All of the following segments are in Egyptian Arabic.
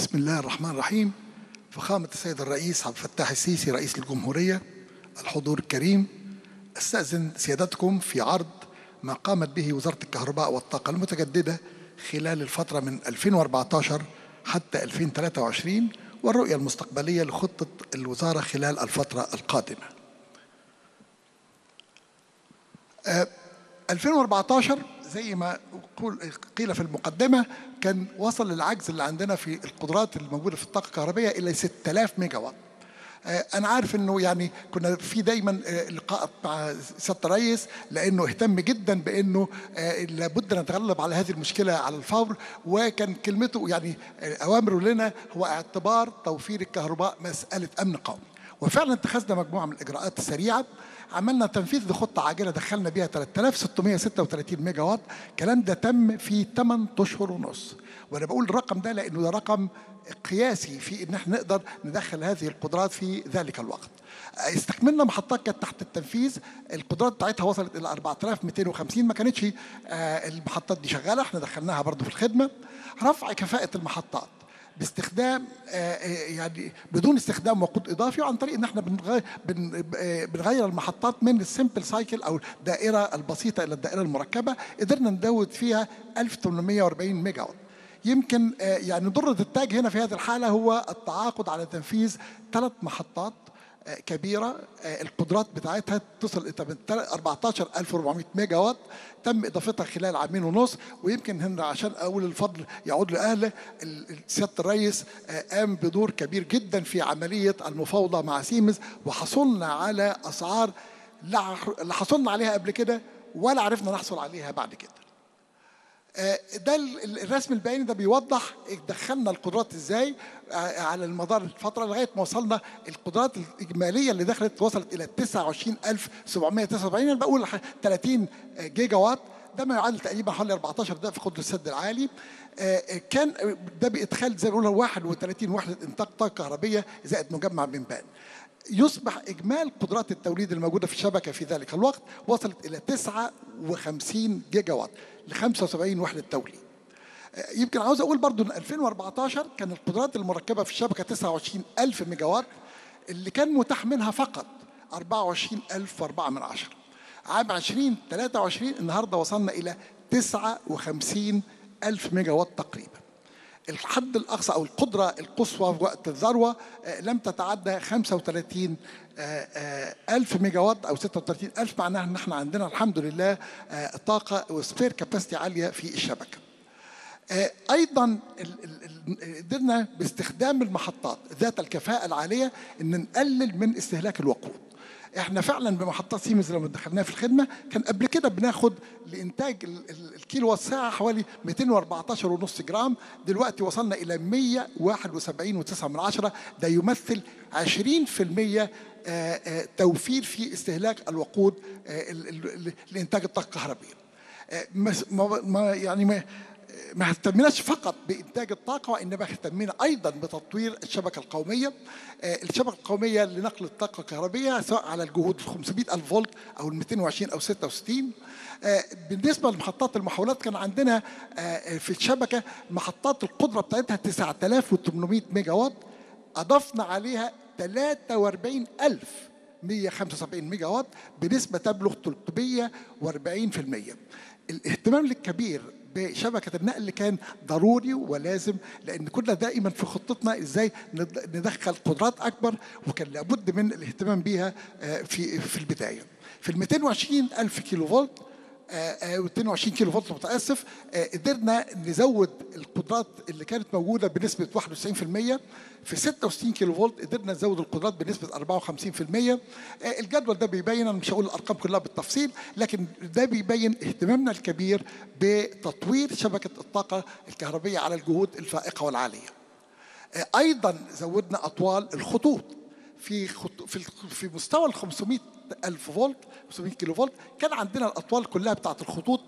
بسم الله الرحمن الرحيم فخامة السيد الرئيس عبد الفتاح السيسي رئيس الجمهورية الحضور الكريم استأذن سيادتكم في عرض ما قامت به وزارة الكهرباء والطاقة المتجددة خلال الفترة من 2014 حتى 2023 والرؤية المستقبلية لخطة الوزارة خلال الفترة القادمة. آه، 2014 زي ما قول- قيل في المقدمة كان وصل العجز اللي عندنا في القدرات الموجودة في الطاقة الكهربائية إلى 6000 ميجا وات آه، أنا عارف إنه يعني كنا في دايما آه، لقاء مع سيادة الرئيس لأنه اهتم جدا بإنه آه، لابد نتغلب على هذه المشكلة على الفور وكان كلمته يعني آه، أوامره لنا هو اعتبار توفير الكهرباء مسألة أمن قومي وفعلا اتخذنا مجموعة من الإجراءات السريعة عملنا تنفيذ لخطة عاجلة دخلنا بيها 3636 ميجا وات الكلام ده تم في 8 أشهر ونص وأنا بقول الرقم ده لأنه ده رقم قياسي في إن احنا نقدر ندخل هذه القدرات في ذلك الوقت استكملنا محطات كانت تحت التنفيذ القدرات بتاعتها وصلت إلى 4250 ما كانتش آه، المحطات دي شغالة احنا دخلناها برضو في الخدمة رفع كفاءة المحطات باستخدام آه، آه، يعني بدون استخدام وقود اضافي وعن طريق ان احنا بنغير, بن آه، بنغير المحطات من السمبل سايكل او الدائره البسيطه الى الدائره المركبه قدرنا ندود فيها 1840 ميجا وات يمكن آه، يعني ضرة التاج هنا في هذه الحاله هو التعاقد على تنفيذ ثلاث محطات آه، كبيره آه، القدرات بتاعتها تصل الى 14400 ميجا وات تم اضافتها خلال عامين ونص ويمكن هنا عشان اقول الفضل يعود لاهله ال- ال- سياده الرئيس آه، قام بدور كبير جدا في عمليه المفاوضه مع سيمز وحصلنا على اسعار لا لا حصلنا عليها قبل كده ولا عرفنا نحصل عليها بعد كده آه، ده ال- ال- الرسم البياني ده بيوضح دخلنا القدرات ازاي آه، على المدار الفتره لغايه ما وصلنا القدرات الاجماليه اللي دخلت وصلت الى 29749 انا بقول ح- 30 جيجا وات ده ما يعادل تقريبا حوالي 14 ده في قدر السد العالي آه، كان ده بادخال زي ما بنقول 31 وحده انتاج طاقه كهربيه زائد مجمع بنبان يصبح إجمال قدرات التوليد الموجودة في الشبكة في ذلك الوقت وصلت إلى 59 جيجا وات ل 75 وحدة توليد آه، يمكن عاوز أقول برضو إن 2014 كان القدرات المركبة في الشبكة 29 ألف ميجا وات اللي كان متاح منها فقط 24 ألف وأربعة من عشرة عام 2023 النهاردة وصلنا إلى 59 ألف ميجا وات تقريبا الحد الاقصى او القدره القصوى في وقت الذروه آه، لم تتعدى 35 آه، آه، الف ميجا وات او 36 الف معناها ان احنا عندنا الحمد لله آه، طاقه وسبير كاباسيتي عاليه في الشبكه آه، ايضا ال- ال- ال- قدرنا باستخدام المحطات ذات الكفاءه العاليه ان نقلل من استهلاك الوقود احنا فعلا بمحطات سيمنز لما دخلناها في الخدمه كان قبل كده بناخد لانتاج ال- ال- الكيلو وات ساعه حوالي 214 ونص جرام دلوقتي وصلنا الى 171 و9 من عشرة ده يمثل 20% آه، آه، توفير في استهلاك الوقود آه، ال- ال- ال- لانتاج الطاقه الكهربائيه آه، مس- ما ما- يعني ما ما اهتمناش فقط بانتاج الطاقه وانما اهتمينا ايضا بتطوير الشبكه القوميه آه، الشبكه القوميه لنقل الطاقه الكهربائيه سواء على الجهود ال 500 الف فولت او ال 220 او 66 آه، بالنسبه لمحطات المحولات كان عندنا آه، في الشبكه محطات القدره بتاعتها 9800 ميجا وات اضفنا عليها 43000 175 ميجا وات بنسبة تبلغ 340% الاهتمام الكبير بشبكة النقل كان ضروري ولازم لأن كنا دائما في خطتنا إزاي ند- ندخل قدرات أكبر وكان لابد من الاهتمام بيها آه، في في البداية في ال 220 ألف كيلو فولت آه، آه، 22 كيلو فولت متاسف آه، قدرنا نزود القدرات اللي كانت موجوده بنسبه 91% في 66 كيلو فولت قدرنا نزود القدرات بنسبه 54% آه، الجدول ده بيبين انا مش هقول الارقام كلها بالتفصيل لكن ده بيبين اهتمامنا الكبير بتطوير شبكه الطاقه الكهربائيه على الجهود الفائقه والعاليه آه، ايضا زودنا اطوال الخطوط في خط... في الخ- في مستوى ال 500 الف فولت 500 كيلو فولت كان عندنا الاطوال كلها بتاعت الخطوط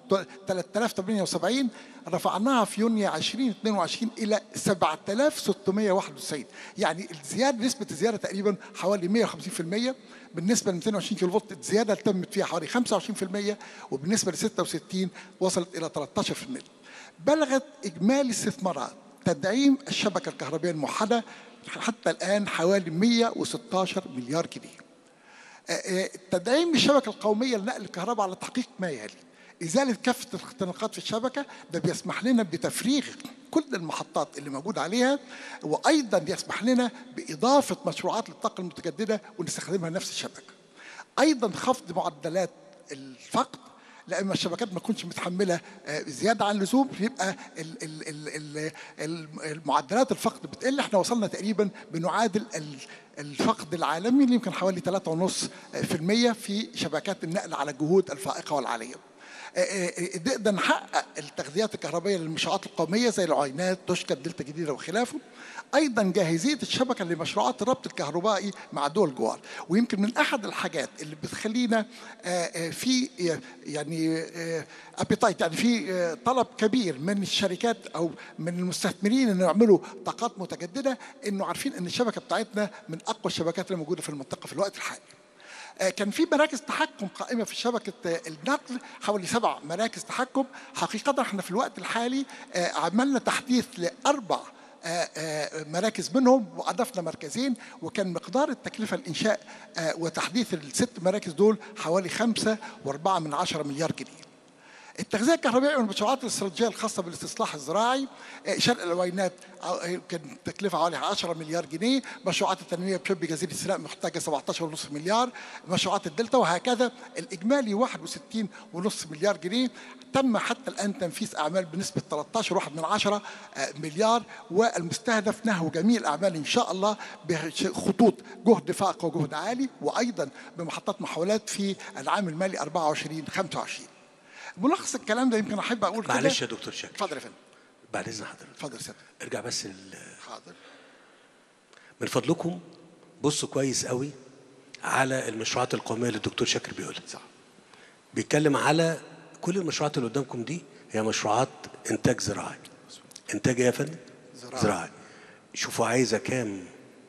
3078 رفعناها في يونيو 2022 الى 7691 يعني الزياده نسبه الزياده تقريبا حوالي 150% بالنسبه ل 220 كيلو فولت الزياده تمت فيها حوالي 25% وبالنسبه ل 66 وصلت الى 13% بلغت اجمالي استثمارات تدعيم الشبكة الكهربائية الموحدة حتى الآن حوالي 116 مليار جنيه آه، آه، تدعيم الشبكة القومية لنقل الكهرباء على تحقيق ما يلي إزالة كافة الاختناقات في الشبكة ده بيسمح لنا بتفريغ كل المحطات اللي موجود عليها وأيضا يسمح لنا بإضافة مشروعات للطاقة المتجددة ونستخدمها نفس الشبكة أيضا خفض معدلات الفقد لما الشبكات ما تكونش متحمله آه، زياده عن اللزوم يبقى ال- ال- ال- ال- ال- المعدلات الفقد بتقل احنا وصلنا تقريبا بنعادل ال- الفقد العالمي اللي يمكن حوالي 3.5% في شبكات النقل على الجهود الفائقه والعاليه. آه، آه، نقدر نحقق التغذيات الكهربائيه للمشروعات القوميه زي العينات توشكا دلتا جديده وخلافه ايضا جاهزيه الشبكه لمشروعات الربط الكهربائي مع دول الجوار ويمكن من احد الحاجات اللي بتخلينا آه، آه، في آه، يعني ابيتايت يعني في آه، طلب كبير من الشركات او من المستثمرين انه يعملوا طاقات متجدده انه عارفين ان الشبكه بتاعتنا من اقوى الشبكات اللي موجوده في المنطقه في الوقت الحالي آه، كان في مراكز تحكم قائمة في شبكة آه، النقل حوالي سبع مراكز تحكم حقيقة احنا في الوقت الحالي آه، عملنا تحديث لأربع آه، آه، مراكز منهم وأضفنا مركزين وكان مقدار التكلفة الإنشاء آه، وتحديث الست مراكز دول حوالي خمسة وأربعة من عشرة مليار جنيه التغذيه الكهربائيه والمشروعات الاستراتيجيه الخاصه بالاستصلاح الزراعي آه، شرق العوينات آه، كان تكلفه حوالي 10 مليار جنيه مشروعات التنميه بشبه جزيره سيناء محتاجه 17.5 مليار مشروعات الدلتا وهكذا الاجمالي 61.5 مليار جنيه تم حتى الان تنفيذ اعمال بنسبه 13.1 من عشرة آه، مليار والمستهدف نهو جميع الاعمال ان شاء الله بخطوط جهد فائق وجهد عالي وايضا بمحطات محاولات في العام المالي 24 25 ملخص الكلام ده يمكن احب اقول كده معلش يا دكتور شاكر اتفضل يا فندم بعد اذن حضرتك اتفضل يا سيادة ارجع بس ال- حاضر من فضلكم بصوا كويس قوي على المشروعات القوميه اللي الدكتور شاكر بيقولها صح بيتكلم على كل المشروعات اللي قدامكم دي هي مشروعات انتاج زراعي انتاج ايه يا فندم زراعي. زراعي شوفوا عايزه كام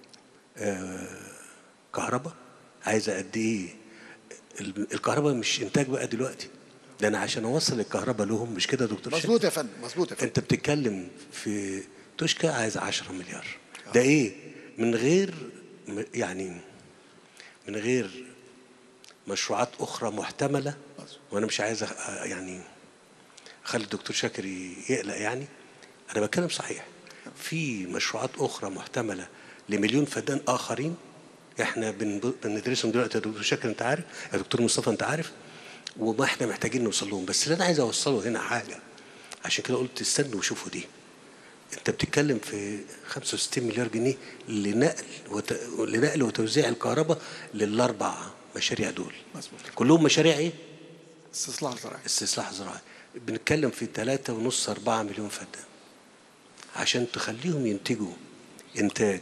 آه كهرباء عايزه قد ايه ال- الكهرباء مش انتاج بقى دلوقتي ده انا عشان اوصل الكهرباء لهم مش كده يا دكتور شاكر مظبوط يا فندم مظبوط يا فندم انت بتتكلم في توشكا عايز 10 مليار ده ايه من غير م- يعني من غير مشروعات اخرى محتمله وانا مش عايز أخ- يعني اخلي الدكتور شاكر ي- يقلق يعني انا بتكلم صحيح في مشروعات اخرى محتمله لمليون فدان اخرين احنا بن- بندرسهم دلوقتي يا دكتور شاكر انت عارف يا دكتور مصطفى انت عارف وما احنا محتاجين نوصل لهم بس اللي انا عايز اوصله هنا حاجه عشان كده قلت استنوا وشوفوا دي انت بتتكلم في 65 مليار جنيه لنقل وت... لنقل وتوزيع الكهرباء للاربع مشاريع دول مظبوط كلهم مشاريع ايه؟ استصلاح زراعي استصلاح زراعي بنتكلم في 3 ونص 4 مليون فدان عشان تخليهم ينتجوا انتاج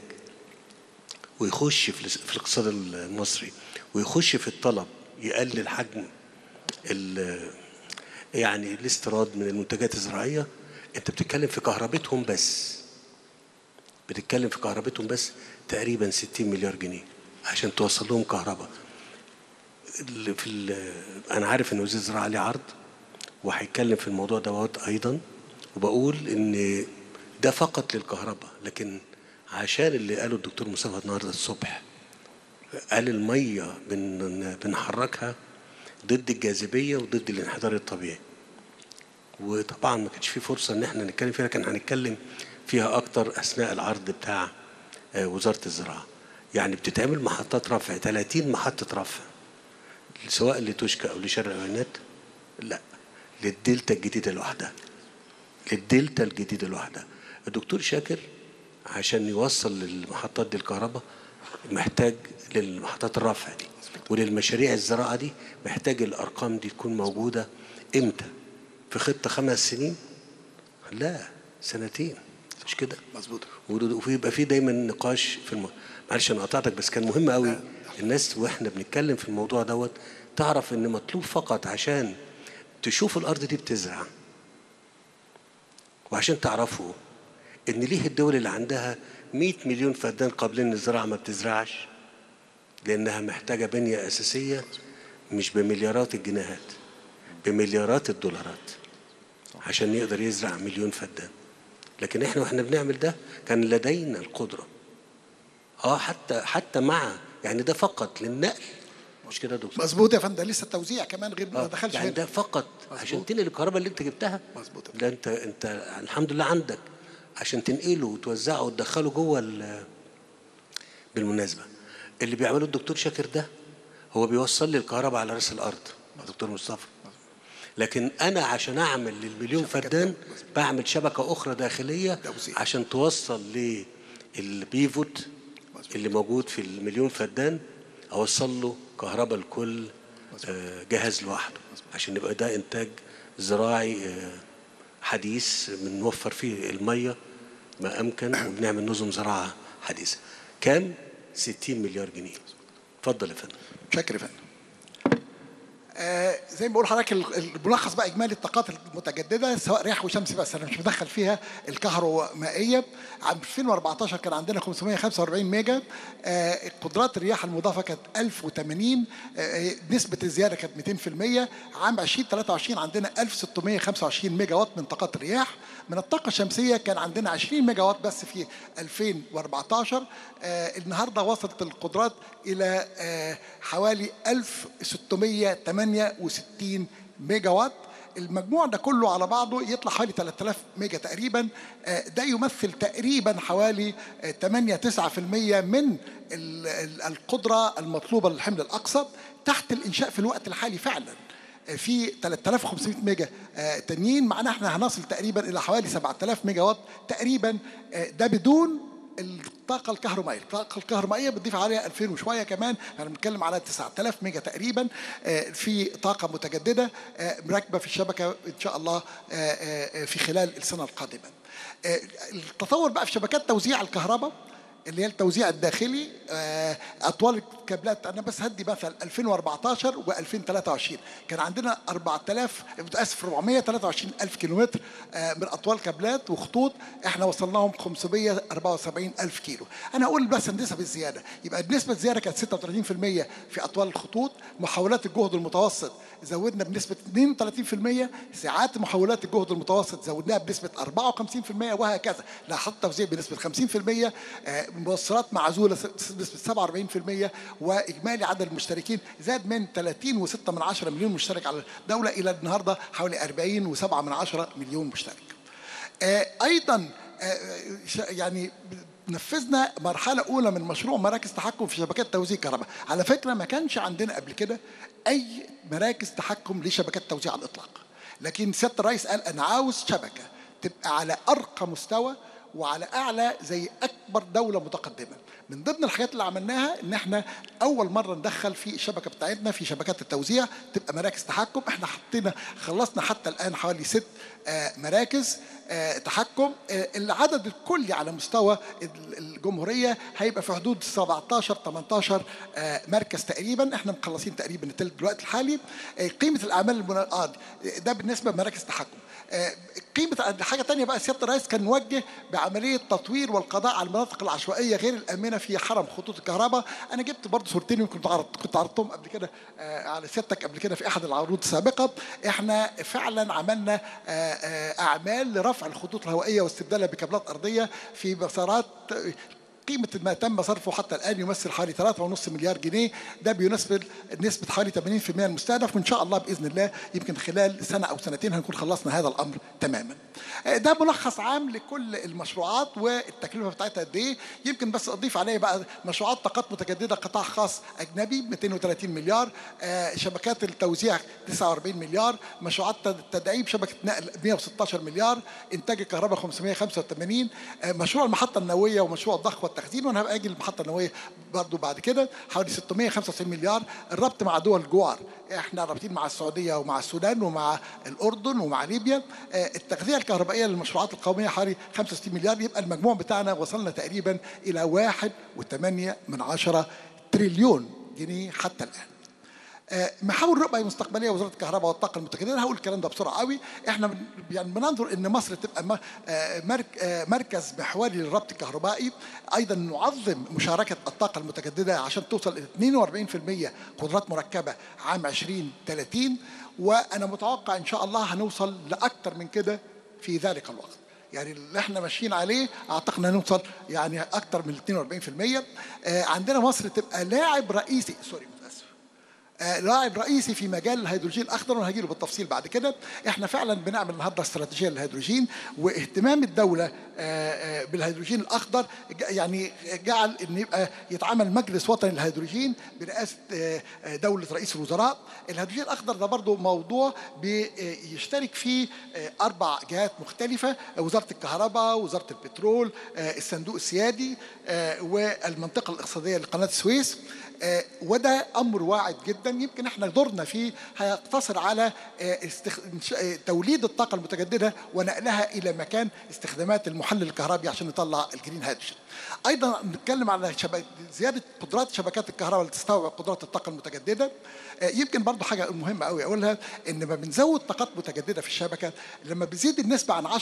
ويخش في الاس- في الاقتصاد المصري ويخش في الطلب يقلل حجم ال- يعني الاستيراد من المنتجات الزراعيه انت بتتكلم في كهربتهم بس بتتكلم في كهربتهم بس تقريبا 60 مليار جنيه عشان توصل لهم كهرباء ال- في ال- انا عارف ان وزير الزراعه عليه عرض وهيتكلم في الموضوع دوت ايضا وبقول ان ده فقط للكهرباء لكن عشان اللي قاله الدكتور مصطفى النهارده الصبح قال الميه بن بنحركها ضد الجاذبيه وضد الانحدار الطبيعي وطبعا ما كانش في فرصه ان احنا نتكلم فيها لكن هنتكلم فيها اكتر اثناء العرض بتاع آه، وزاره الزراعه يعني بتتعمل محطات رفع 30 محطه رفع سواء لتوشكا او لشرق العينات لا للدلتا الجديده لوحدها للدلتا الجديده لوحدها الدكتور شاكر عشان يوصل للمحطات دي الكهرباء محتاج للمحطات الرفع دي وللمشاريع الزراعه دي محتاج الارقام دي تكون موجوده امتى في خطه خمس سنين لا سنتين مش كده مظبوط ويبقى في دايما نقاش في الم... معلش انا قطعتك بس كان مهم قوي الناس واحنا بنتكلم في الموضوع دوت تعرف ان مطلوب فقط عشان تشوف الارض دي بتزرع وعشان تعرفوا ان ليه الدول اللي عندها 100 مليون فدان قابلين للزراعه ما بتزرعش لانها محتاجه بنيه اساسيه مش بمليارات الجنيهات بمليارات الدولارات عشان يقدر يزرع مليون فدان لكن احنا واحنا بنعمل ده كان لدينا القدره اه حتى حتى مع يعني ده فقط للنقل مش كده يا دكتور مظبوط يا فندم لسه التوزيع كمان غير ما آه، دخلش يعني هنا. ده فقط عشان تنقل الكهرباء اللي انت جبتها مظبوط يا ده انت انت الحمد لله عندك عشان تنقله وتوزعه وتدخله جوه ال- بالمناسبه اللي بيعمله الدكتور شاكر ده هو بيوصل لي الكهرباء على راس الارض يا دكتور مصطفى لكن انا عشان اعمل للمليون فدان بعمل شبكه اخرى داخليه توزيع. عشان توصل للبيفوت اللي موجود في المليون فدان اوصل له كهرباء لكل آه، جهاز لوحده عشان يبقى ده انتاج زراعي آه، حديث بنوفر فيه الميه ما امكن وبنعمل نظم زراعه حديثه كام 60 مليار جنيه اتفضل يا فندم شكرا يا فندم آه زي ما بقول لحضرتك ال- الملخص بقى اجمالي الطاقات المتجدده سواء رياح وشمس بس انا مش مدخل فيها الكهرومائيه عام 2014 كان عندنا 545 ميجا آه قدرات الرياح المضافه كانت 1080 آه نسبه الزياده كانت 200% عام 2023 عندنا 1625 ميجا وات من طاقات الرياح من الطاقه الشمسيه كان عندنا 20 ميجا وات بس في 2014 آه النهارده وصلت القدرات الى آه حوالي 1668 ميجا وات المجموع ده كله على بعضه يطلع حوالي 3000 ميجا تقريبا آه، ده يمثل تقريبا حوالي آه، 8 9% من ال- ال- القدره المطلوبه للحمل الاقصى تحت الانشاء في الوقت الحالي فعلا آه، في 3500 ميجا آه، تانيين معناه احنا هنصل تقريبا الى حوالي 7000 ميجا وات تقريبا آه، ده بدون الطاقة الكهرومائية، الطاقة الكهرومائية بتضيف عليها 2000 وشوية كمان، احنا بنتكلم على 9000 ميجا تقريبا آه، في طاقة متجددة آه، مركبة في الشبكة إن شاء الله آه، آه، في خلال السنة القادمة. آه، التطور بقى في شبكات توزيع الكهرباء اللي هي التوزيع الداخلي آه، اطوال الكابلات انا بس هدي مثل 2014 و2023 كان عندنا 4000 اسف 423 الف كيلومتر آه، من اطوال كابلات وخطوط احنا وصلناهم 574 الف كيلو انا اقول بس نسب الزياده يبقى نسبه الزياده كانت 36% في اطوال الخطوط محاولات الجهد المتوسط زودنا بنسبه 32% ساعات محاولات الجهد المتوسط زودناها بنسبه 54% وهكذا لاحظت توزيع بنسبه 50% آه، موصلات معزوله س- بنسبه 47% واجمالي عدد المشتركين زاد من 30.6 من عشرة مليون مشترك على الدوله الى النهارده حوالي 40.7 من عشرة مليون مشترك. آه، ايضا آه، ش- يعني نفذنا مرحلة أولى من مشروع مراكز تحكم في شبكات توزيع الكهرباء، على فكرة ما كانش عندنا قبل كده أي مراكز تحكم لشبكات توزيع على الإطلاق. لكن سيادة الرئيس قال أنا عاوز شبكة تبقى على أرقى مستوى وعلى اعلى زي اكبر دوله متقدمه من ضمن الحاجات اللي عملناها ان احنا اول مره ندخل في الشبكه بتاعتنا في شبكات التوزيع تبقى مراكز تحكم احنا حطينا خلصنا حتى الان حوالي ست آه، مراكز آه، تحكم آه، العدد الكلي على مستوى ال- الجمهوريه هيبقى في حدود 17 18 آه، مركز تقريبا احنا مخلصين تقريبا التلت دلوقتي الحالي آه، قيمه الاعمال المنا... آه ده بالنسبه لمراكز تحكم آه، قيمة حاجة تانية بقى سيادة الرئيس كان موجه بعملية تطوير والقضاء على المناطق العشوائية غير الآمنة في حرم خطوط الكهرباء أنا جبت برضه صورتين يمكن كنت عرضت كنت عرضتهم قبل كده آه، على سيادتك قبل كده في أحد العروض السابقة إحنا فعلا عملنا آه، آه، أعمال لرفع الخطوط الهوائية واستبدالها بكابلات أرضية في مسارات قيمة ما تم صرفه حتى الآن يمثل حوالي 3.5 مليار جنيه ده بيناسب نسبة حوالي 80% المستهدف وإن شاء الله بإذن الله يمكن خلال سنة أو سنتين هنكون خلصنا هذا الأمر تماما آه، ده ملخص عام لكل المشروعات والتكلفة بتاعتها قد إيه يمكن بس أضيف عليه بقى مشروعات طاقات متجددة قطاع خاص أجنبي 230 مليار آه، شبكات التوزيع 49 مليار مشروعات تدعيم شبكة نقل 116 مليار إنتاج الكهرباء 585 آه، مشروع المحطة النووية ومشروع الضخ والتخزين وأنا هبقى أجي المحطة النووية برضو بعد كده حوالي 695 مليار الربط مع دول جوار احنا رابطين مع السعودية ومع السودان ومع الأردن ومع ليبيا آه، التغذية الكهربائية للمشروعات القومية حوالي 65 مليار يبقى المجموع بتاعنا وصلنا تقريبا إلى واحد وثمانية من عشرة تريليون جنيه حتى الآن آه، محاور رؤيه مستقبليه وزاره الكهرباء والطاقه المتجدده هقول الكلام ده بسرعه قوي احنا بن- يعني بننظر ان مصر تبقى م- آه، مرك- آه، مركز محوري للربط الكهربائي ايضا نعظم مشاركه الطاقه المتجدده عشان توصل الى 42% قدرات مركبه عام 2030 وانا متوقع ان شاء الله هنوصل لاكثر من كده في ذلك الوقت يعني اللي احنا ماشيين عليه اعتقد نوصل يعني اكتر من 42% آه، عندنا مصر تبقى لاعب رئيسي سوري متاسف آه، لاعب رئيسي في مجال الهيدروجين الاخضر وانا هجيله بالتفصيل بعد كده احنا فعلا بنعمل النهارده استراتيجيه للهيدروجين واهتمام الدوله آه، آه، بالهيدروجين الاخضر ج- يعني جعل ان يبقى يتعمل مجلس وطني للهيدروجين برئاسه آه، آه، دوله رئيس الوزراء الهيدروجين الاخضر ده برضو موضوع بيشترك فيه آه، اربع جهات مختلفه وزاره الكهرباء وزاره البترول آه، الصندوق السيادي آه، والمنطقه الاقتصاديه لقناه السويس آه، وده امر واعد جدا يمكن احنا دورنا فيه هيقتصر على آه، استخ... إنش- آه، توليد الطاقه المتجدده ونقلها الى مكان استخدامات المحلل الكهربي عشان نطلع الجرين هيدروجين. ايضا نتكلم على شبك... زياده قدرات شبكات الكهرباء اللي تستوعب قدرات الطاقه المتجدده. آه، يمكن برضو حاجه مهمه قوي اقولها ان لما بنزود طاقات متجدده في الشبكه لما بتزيد النسبه عن 10%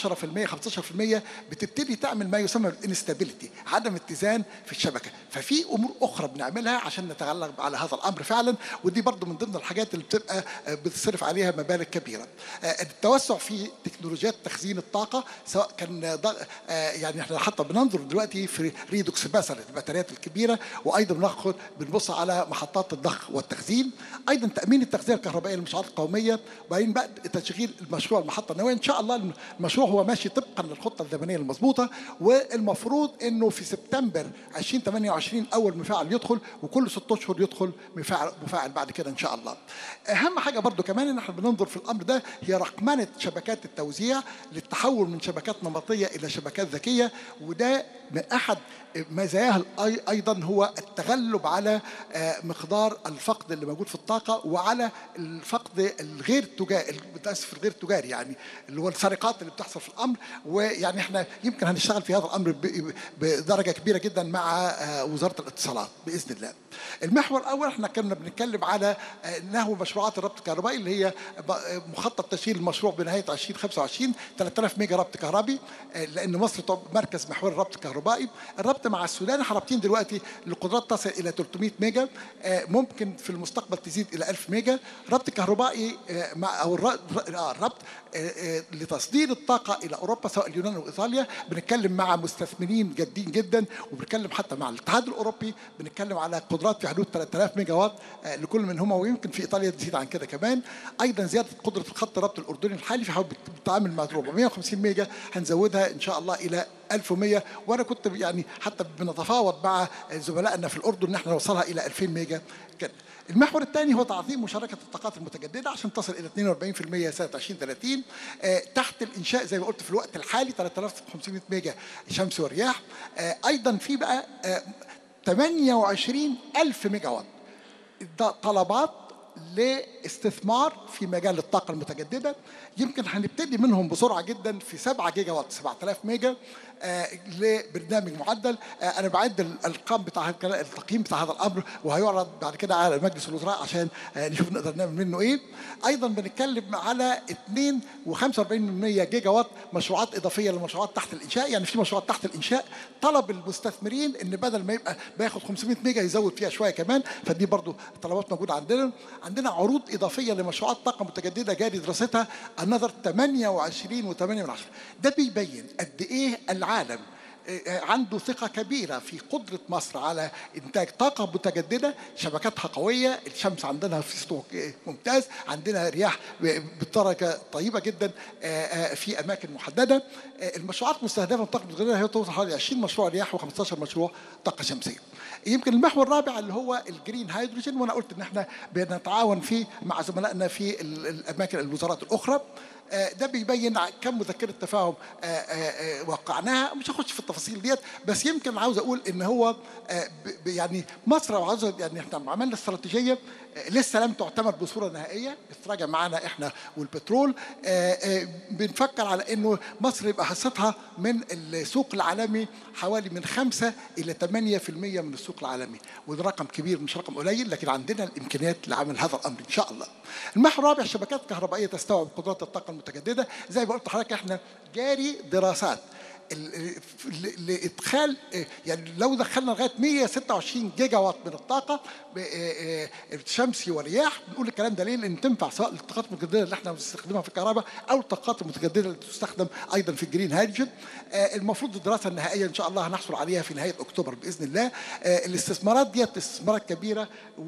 15% بتبتدي تعمل ما يسمى بالانستابيليتي عدم اتزان في الشبكه ففي امور اخرى بنعملها عشان نتغلب على هذا الامر فعلا ودي برضو من ضمن الحاجات اللي بتبقى آه، بتصرف عليها مبالغ كبيره آه، التوسع في تكنولوجيات تخزين الطاقه سواء كان ضغ... آه، يعني احنا حتى بننظر دلوقتي في ريدوكس مثلا البطاريات الكبيره وايضا بناخد بنبص على محطات الضخ والتخزين ايضا تامين التغذيه الكهربائيه للمشروعات القوميه وبعدين بقى تشغيل المشروع المحطه النوويه ان شاء الله المشروع هو ماشي طبقا للخطه الزمنيه المضبوطه والمفروض انه في سبتمبر 2028 اول مفاعل يدخل وكل ست اشهر يدخل مفاعل مفاعل بعد كده ان شاء الله. اهم حاجه برضو كمان ان احنا بننظر في الامر ده هي رقمنه شبكات التوزيع للتحول من شبكات نمطيه الى شبكات ذكيه وده من احد مزاياها الأي- ايضا هو التغلب على آه، مقدار الفقد اللي موجود في الطاقه وعلى الفقد الغير تجاري متاسف الغير تجاري يعني اللي هو السرقات اللي بتحصل في الامر ويعني احنا يمكن هنشتغل في هذا الامر ب- بدرجه كبيره جدا مع آه، وزاره الاتصالات باذن الله. المحور الاول احنا كنا بنتكلم على آه، انه مشروعات الربط الكهربائي اللي هي ب- آه، مخطط تشغيل المشروع بنهايه 2025 3000 ميجا ربط كهربي آه، لان مصر تعتبر مركز محور الربط الكهربائي الربط مع السودان احنا رابطين دلوقتي لقدرات تصل الى 300 ميجا آه، ممكن في المستقبل تزيد الى 1000 ميجا ربط كهربائي آه، مع او الر- الر- آه، الربط آه، آه، لتصدير الطاقه الى اوروبا سواء اليونان او ايطاليا بنتكلم مع مستثمرين جادين جدا وبنتكلم حتى مع الاتحاد الاوروبي بنتكلم على قدرات في حدود 3000 ميجا وات آه، لكل منهما ويمكن في ايطاليا تزيد عن كده كمان ايضا زياده قدره خط الربط الاردني الحالي في حوالي بتتعامل مع 450 ميجا هنزودها ان شاء الله الى 1100 وانا كنت يعني حتى بنتفاوض مع زملائنا في الاردن ان احنا نوصلها الى 2000 ميجا كده. المحور الثاني هو تعظيم مشاركه الطاقات المتجدده عشان تصل الى 42% سنه 2030 آه، تحت الانشاء زي ما قلت في الوقت الحالي 3500 ميجا شمس ورياح آه، ايضا في بقى آه، 28 ألف ميجا وات ده طلبات لاستثمار في مجال الطاقة المتجددة يمكن هنبتدي منهم بسرعة جدا في 7 جيجا وات 7000 ميجا آه لبرنامج معدل آه انا بعد الارقام بتاع هالكلا- التقييم بتاع هذا الامر وهيعرض بعد كده على مجلس الوزراء عشان آه نشوف نقدر نعمل منه ايه ايضا بنتكلم على 2 و45 جيجا وات مشروعات اضافيه للمشروعات تحت الانشاء يعني في مشروعات تحت الانشاء طلب المستثمرين ان بدل ما يبقى بياخد 500 ميجا يزود فيها شويه كمان فدي برضو طلبات موجوده عندنا عندنا عروض اضافيه لمشروعات طاقه متجدده جاري دراستها النظر 28 و8 من عشرة ده بيبين قد ايه العالم عنده ثقة كبيرة في قدرة مصر على إنتاج طاقة متجددة شبكاتها قوية الشمس عندنا في سطوع ممتاز عندنا رياح بدرجة طيبة جدا في أماكن محددة المشروعات المستهدفة بالطاقة المتجددة هي توصل حوالي 20 مشروع رياح و15 مشروع طاقة شمسية يمكن المحور الرابع اللي هو الجرين هيدروجين وانا قلت ان احنا بنتعاون فيه مع زملائنا في ال- الاماكن الوزارات الاخرى آه، ده بيبين ع- كم مذكره تفاهم آه، آه، آه، وقعناها مش هخش في التفاصيل ديت بس يمكن عاوز اقول ان هو آه، ب- ب- يعني مصر لو عاوزه يعني احنا عملنا استراتيجيه آه، لسه لم تعتمد بصوره نهائيه بتراجع معانا احنا والبترول آه، آه، بنفكر على انه مصر يبقى حصتها من السوق العالمي حوالي من 5 الى 8% من السوق العالمي وده رقم كبير مش رقم قليل لكن عندنا الامكانيات لعمل هذا الامر ان شاء الله. المحور الرابع شبكات كهربائيه تستوعب قدرات الطاقه المتجدده زي ما قلت لحضرتك احنا جاري دراسات ال- ل- لادخال يعني لو دخلنا لغايه 126 جيجا وات من الطاقه ب- آه، آه، شمسي ورياح بنقول الكلام ده ليه؟ لان تنفع سواء للطاقات المتجدده اللي احنا بنستخدمها في الكهرباء او الطاقات المتجدده اللي تستخدم ايضا في الجرين هيدروجين آه، المفروض الدراسه النهائيه ان شاء الله هنحصل عليها في نهايه اكتوبر باذن الله آه، الاستثمارات ديت استثمارات كبيره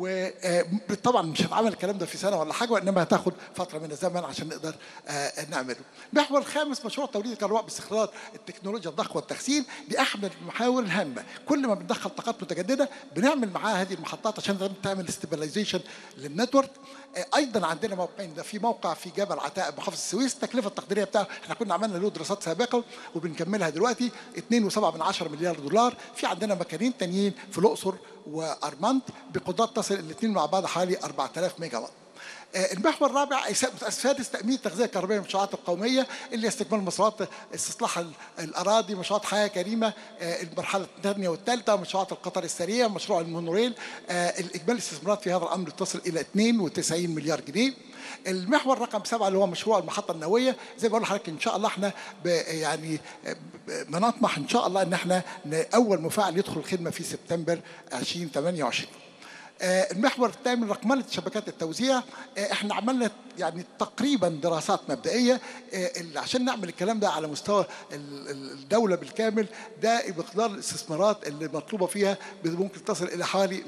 وطبعا مش هتعمل الكلام ده في سنه ولا حاجه وانما هتاخد فتره من الزمن عشان نقدر آه، نعمله. المحور الخامس مشروع توليد الكهرباء باستخراج التكنولوجيا الضخ والتخزين دي احد المحاور الهامه كل ما بندخل طاقات متجدده بنعمل معاها هذه المحطات عشان تعمل استابلايزيشن للنتورك آه، ايضا عندنا موقعين ده في موقع في جبل عتاق محافظه السويس التكلفه التقديريه بتاعه احنا كنا عملنا له دراسات سابقه وبنكملها دلوقتي 2.7 من 10 مليار دولار في عندنا مكانين تانيين في الاقصر وارمنت بقدرات تصل الاثنين مع بعض حوالي 4000 ميجا وات آه، المحور الرابع السادس تامين التغذيه الكهربائيه للمشروعات القوميه اللي هي استكمال مشروعات استصلاح ال- الاراضي مشروعات حياه كريمه آه، المرحله الثانيه والثالثه مشروعات القطر السريع مشروع المونوريل آه، الاجمالي الاستثمارات في هذا الامر تصل الى 92 مليار جنيه المحور رقم سبعه اللي هو مشروع المحطه النوويه زي ما بقول لحضرتك ان شاء الله احنا ب- يعني ب- بنطمح ان شاء الله ان احنا ن- اول مفاعل يدخل الخدمه في سبتمبر 2028 آه، المحور الثامن رقمنة شبكات التوزيع آه، احنا عملنا يعني تقريبا دراسات مبدئية آه، اللي عشان نعمل الكلام ده على مستوى ال- ال- الدولة بالكامل ده مقدار الاستثمارات اللي مطلوبة فيها ممكن تصل إلى حوالي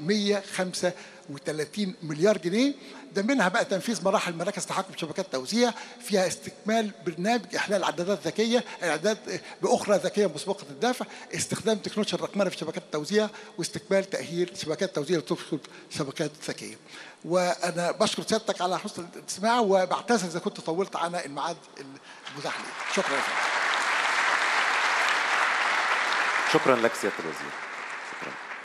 135 مليار جنيه ده منها بقى تنفيذ مراحل مراكز تحكم شبكات توزيع فيها استكمال برنامج إحلال عدادات ذكية إعداد بأخرى ذكية مسبقة الدفع استخدام تكنولوجيا الرقمنة في شبكات التوزيع واستكمال تأهيل شبكات التوزيع لتدخل شبكات ذكية وأنا بشكر سيادتك على حسن الاستماع وبعتذر إذا كنت طولت عن الميعاد المتاح لي شكرا يا فندم شكرا لك سياده الوزير شكرا